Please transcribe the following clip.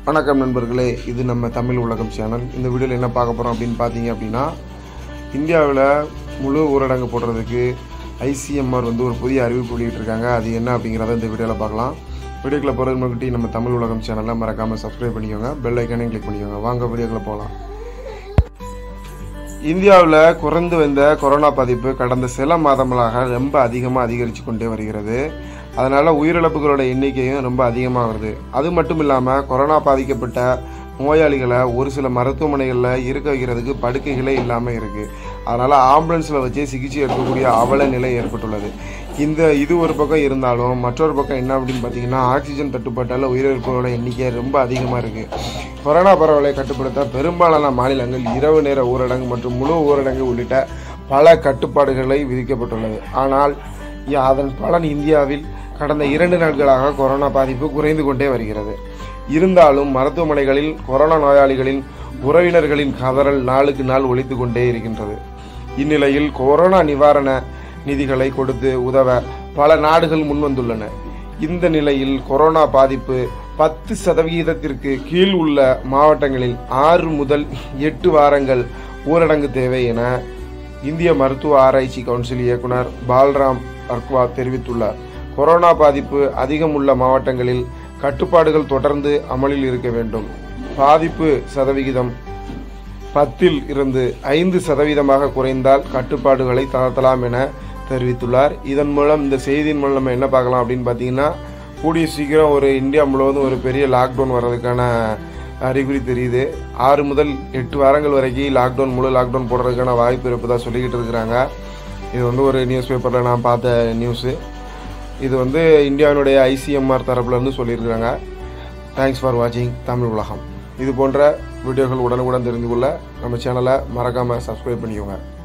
வணக்கம் நண்பர்களே இது நம்ம தமிழ் உலகம் சேனல் இந்த வீடியோவில் என்ன பார்க்க போகிறோம் அப்படின்னு பார்த்தீங்க அப்படின்னா இந்தியாவில் முழு ஊரடங்கு போடுறதுக்கு ஐசிஎம்ஆர் வந்து ஒரு புதிய அறிவிப்பு வெளியிட்டிருக்காங்க அது என்ன அப்படிங்கிறத இந்த வீடியோவில் பார்க்கலாம் வீடியோக்குள்ள போகிறது முன்னாடி நம்ம தமிழ் உலகம் சேனலை மறக்காமல் சப்ஸ்கிரைப் பண்ணிக்கோங்க பெல் ஐக்கானையும் கிளிக் பண்ணிக்கோங்க வாங்க வீடியோக்குள்ள போகலாம் இந்தியாவில் குறைந்து வந்த கொரோனா பாதிப்பு கடந்த சில மாதங்களாக ரொம்ப அதிகமாக அதிகரித்து கொண்டே வருகிறது அதனால் உயிரிழப்புகளோட எண்ணிக்கையும் ரொம்ப அதிகமாக வருது அது மட்டும் இல்லாமல் கொரோனா பாதிக்கப்பட்ட நோயாளிகளை ஒரு சில மருத்துவமனைகளில் இருக்க வைக்கிறதுக்கு படுக்கைகளே இல்லாமல் இருக்குது அதனால் ஆம்புலன்ஸில் வச்சே சிகிச்சை எடுக்கக்கூடிய அவல நிலை ஏற்பட்டுள்ளது இந்த இது ஒரு பக்கம் இருந்தாலும் மற்றொரு பக்கம் என்ன அப்படின்னு பார்த்தீங்கன்னா ஆக்சிஜன் தட்டுப்பாட்டால் உயிரிழப்புகளோட எண்ணிக்கை ரொம்ப அதிகமாக இருக்குது கொரோனா பரவலை கட்டுப்படுத்த பெரும்பாலான மாநிலங்கள் இரவு நேர ஊரடங்கு மற்றும் முழு ஊரடங்கு உள்ளிட்ட பல கட்டுப்பாடுகளை விதிக்கப்பட்டுள்ளது ஆனால் இ- அதன் பலன் இந்தியாவில் கடந்த இரண்டு நாட்களாக கொரோனா பாதிப்பு குறைந்து கொண்டே வருகிறது இருந்தாலும் மருத்துவமனைகளில் கொரோனா நோயாளிகளின் உறவினர்களின் கதறல் நாளுக்கு நாள் ஒலித்து கொண்டே இருக்கின்றது இந்நிலையில் கொரோனா நிவாரண நிதிகளை கொடுத்து உதவ பல நாடுகள் முன்வந்துள்ளன இந்த நிலையில் கொரோனா பாதிப்பு பத்து சதவிகிதத்திற்கு கீழ் உள்ள மாவட்டங்களில் ஆறு முதல் எட்டு வாரங்கள் ஊரடங்கு தேவை என இந்திய மருத்துவ ஆராய்ச்சி கவுன்சில் இயக்குனர் பால்ராம் அர்க்வா தெரிவித்துள்ளார் கொரோனா பாதிப்பு அதிகம் உள்ள மாவட்டங்களில் கட்டுப்பாடுகள் தொடர்ந்து அமலில் இருக்க வேண்டும் பாதிப்பு சதவிகிதம் பத்தில் இருந்து ஐந்து சதவீதமாக குறைந்தால் கட்டுப்பாடுகளை தளர்த்தலாம் என தெரிவித்துள்ளார் இதன் மூலம் இந்த செய்தியின் மூலம் நம்ம என்ன பார்க்கலாம் அப்படின்னு பார்த்தீங்கன்னா கூடிய சீக்கிரம் ஒரு இந்தியா முழுவதும் ஒரு பெரிய லாக்டவுன் வர்றதுக்கான அறிகுறி தெரியுது ஆறு முதல் எட்டு வாரங்கள் வரைக்கும் லாக்டவுன் முழு லாக்டவுன் போடுறதுக்கான வாய்ப்பு இருப்பதாக சொல்லிக்கிட்டு இருக்கிறாங்க இது வந்து ஒரு நியூஸ் பேப்பரில் நான் பார்த்த நியூஸு இது வந்து இந்தியாவினுடைய ஐசிஎம்ஆர் தரப்புலேருந்து சொல்லியிருக்கிறாங்க தேங்க்ஸ் ஃபார் வாட்சிங் தமிழ் உலகம் இது போன்ற வீடியோக்கள் உடனுக்குடன் தெரிந்து கொள்ள நம்ம சேனலை மறக்காமல் சப்ஸ்கிரைப் பண்ணிக்கோங்க